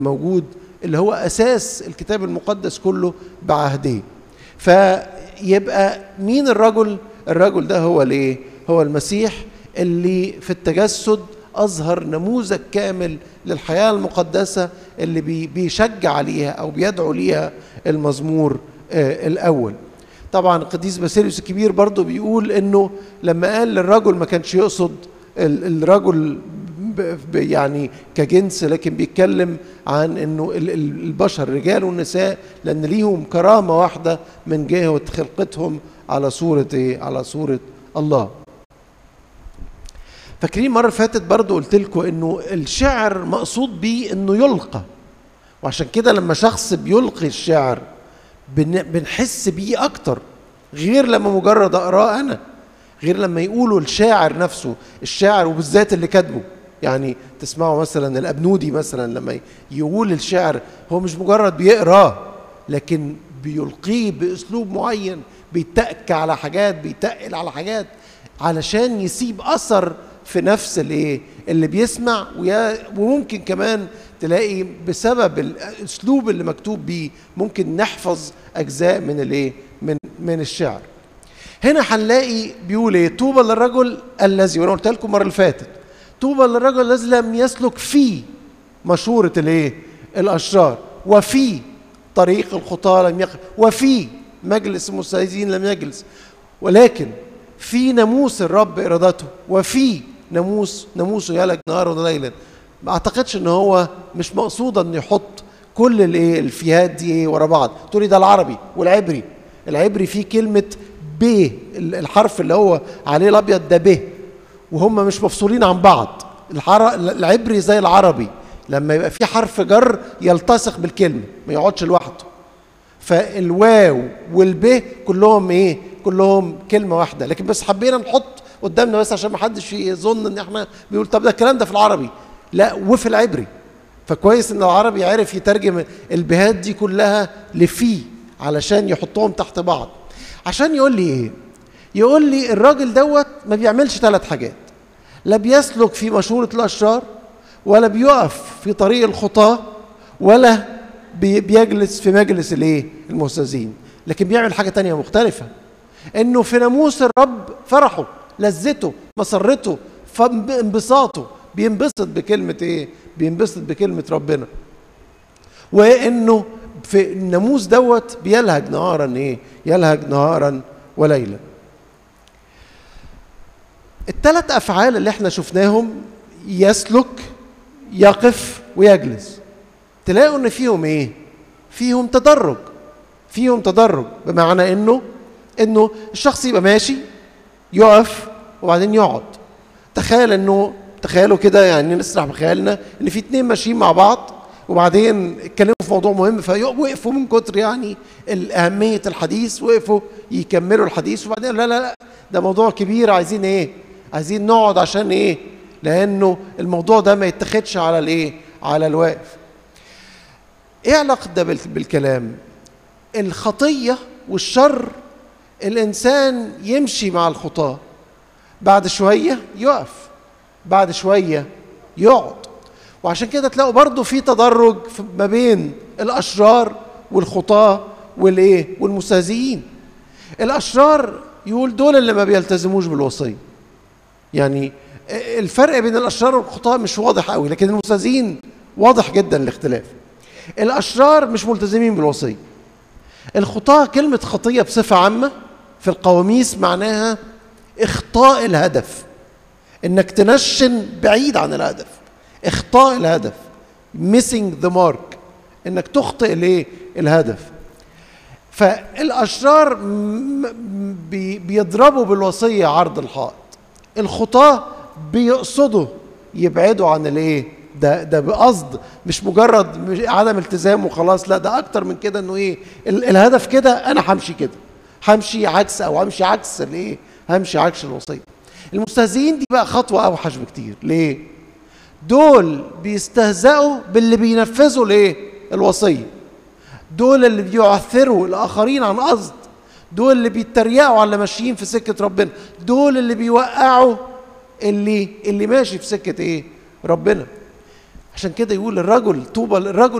موجود اللي هو اساس الكتاب المقدس كله بعهديه فيبقى مين الرجل الرجل ده هو الايه هو المسيح اللي في التجسد اظهر نموذج كامل للحياه المقدسه اللي بي بيشجع عليها او بيدعو ليها المزمور آه الاول طبعا القديس باسيليوس الكبير برضه بيقول انه لما قال للرجل ما كانش يقصد الرجل يعني كجنس لكن بيتكلم عن انه البشر رجال والنساء لان ليهم كرامه واحده من جهه خلقتهم على صوره ايه؟ على صوره الله. فاكرين المره اللي فاتت برضه قلت لكم انه الشعر مقصود بيه انه يلقى وعشان كده لما شخص بيلقي الشعر بنحس بيه اكتر غير لما مجرد اقراه انا غير لما يقولوا الشاعر نفسه الشاعر وبالذات اللي كاتبه يعني تسمعوا مثلا الابنودي مثلا لما يقول الشعر هو مش مجرد بيقراه لكن بيلقيه باسلوب معين بيتك على حاجات بيتقل على حاجات علشان يسيب اثر في نفس الايه اللي بيسمع وممكن كمان تلاقي بسبب الاسلوب اللي مكتوب بيه ممكن نحفظ اجزاء من الايه من من الشعر هنا هنلاقي بيقول ايه طوبى للرجل الذي وانا قلت لكم المره اللي فاتت طوبى للرجل الذي لم يسلك في مشورة الايه؟ الأشرار وفي طريق الخطاة لم يقف وفي مجلس المستعيذين لم يجلس ولكن في ناموس الرب إرادته وفي ناموس ناموسه يلج نهارا وليلا ما اعتقدش ان هو مش مقصودا انه يحط كل الايه الفيهات دي ايه ورا بعض تقولي ده العربي والعبري العبري فيه كلمه ب الحرف اللي هو عليه الابيض ده ب وهم مش مفصولين عن بعض العبري زي العربي لما يبقى في حرف جر يلتصق بالكلمه ما يقعدش لوحده فالواو والب كلهم ايه كلهم كلمه واحده لكن بس حبينا نحط قدامنا بس عشان ما حدش يظن ان احنا بيقول طب ده الكلام ده في العربي لا وفي العبري فكويس ان العربي عرف يترجم البهات دي كلها لفي علشان يحطهم تحت بعض عشان يقول لي ايه يقول لي الراجل دوت ما بيعملش ثلاث حاجات لا بيسلك في مشورة الأشرار ولا بيقف في طريق الخطاة ولا بيجلس في مجلس الايه المستاذين لكن بيعمل حاجة تانية مختلفة انه في ناموس الرب فرحه لذته مسرته انبساطه بينبسط بكلمة ايه بينبسط بكلمة ربنا وانه في الناموس دوت بيلهج نهارا ايه يلهج نهارا وليلا الثلاث افعال اللي احنا شفناهم يسلك يقف ويجلس تلاقوا ان فيهم ايه فيهم تدرج فيهم تدرج بمعنى انه انه الشخص يبقى ماشي يقف وبعدين يقعد تخيل انه تخيلوا كده يعني نسرح بخيالنا ان في اتنين ماشيين مع بعض وبعدين اتكلموا في موضوع مهم فوقفوا من كتر يعني اهميه الحديث وقفوا يكملوا الحديث وبعدين لا لا لا ده موضوع كبير عايزين ايه عايزين نقعد عشان ايه لانه الموضوع ده ما يتخدش على الايه على الواقف ايه علاقه ده بالكلام الخطيه والشر الانسان يمشي مع الخطاه بعد شويه يقف بعد شويه يقعد وعشان كده تلاقوا برضو في تدرج ما بين الاشرار والخطاه والايه والمستهزئين الاشرار يقول دول اللي ما بيلتزموش بالوصيه يعني الفرق بين الاشرار والخطاه مش واضح قوي لكن المستهزئين واضح جدا الاختلاف الاشرار مش ملتزمين بالوصيه الخطاه كلمه خطيه بصفه عامه في القواميس معناها اخطاء الهدف انك تنشن بعيد عن الهدف اخطاء الهدف missing the mark انك تخطئ الايه الهدف فالاشرار بيضربوا بالوصيه عرض الحائط الخطاه بيقصدوا يبعدوا عن الايه ده ده بقصد مش مجرد مش عدم التزام وخلاص لا ده اكتر من كده انه ايه الهدف كده انا همشي كده همشي عكس او همشي عكس الايه همشي عكس الوصيه المستهزئين دي بقى خطوه اوحش بكتير ليه دول بيستهزئوا باللي بينفذوا الايه الوصيه دول اللي بيعثروا الاخرين عن قصد دول اللي بيتريقوا على اللي ماشيين في سكه ربنا دول اللي بيوقعوا اللي اللي ماشي في سكه ايه ربنا عشان كده يقول الرجل طوبى الرجل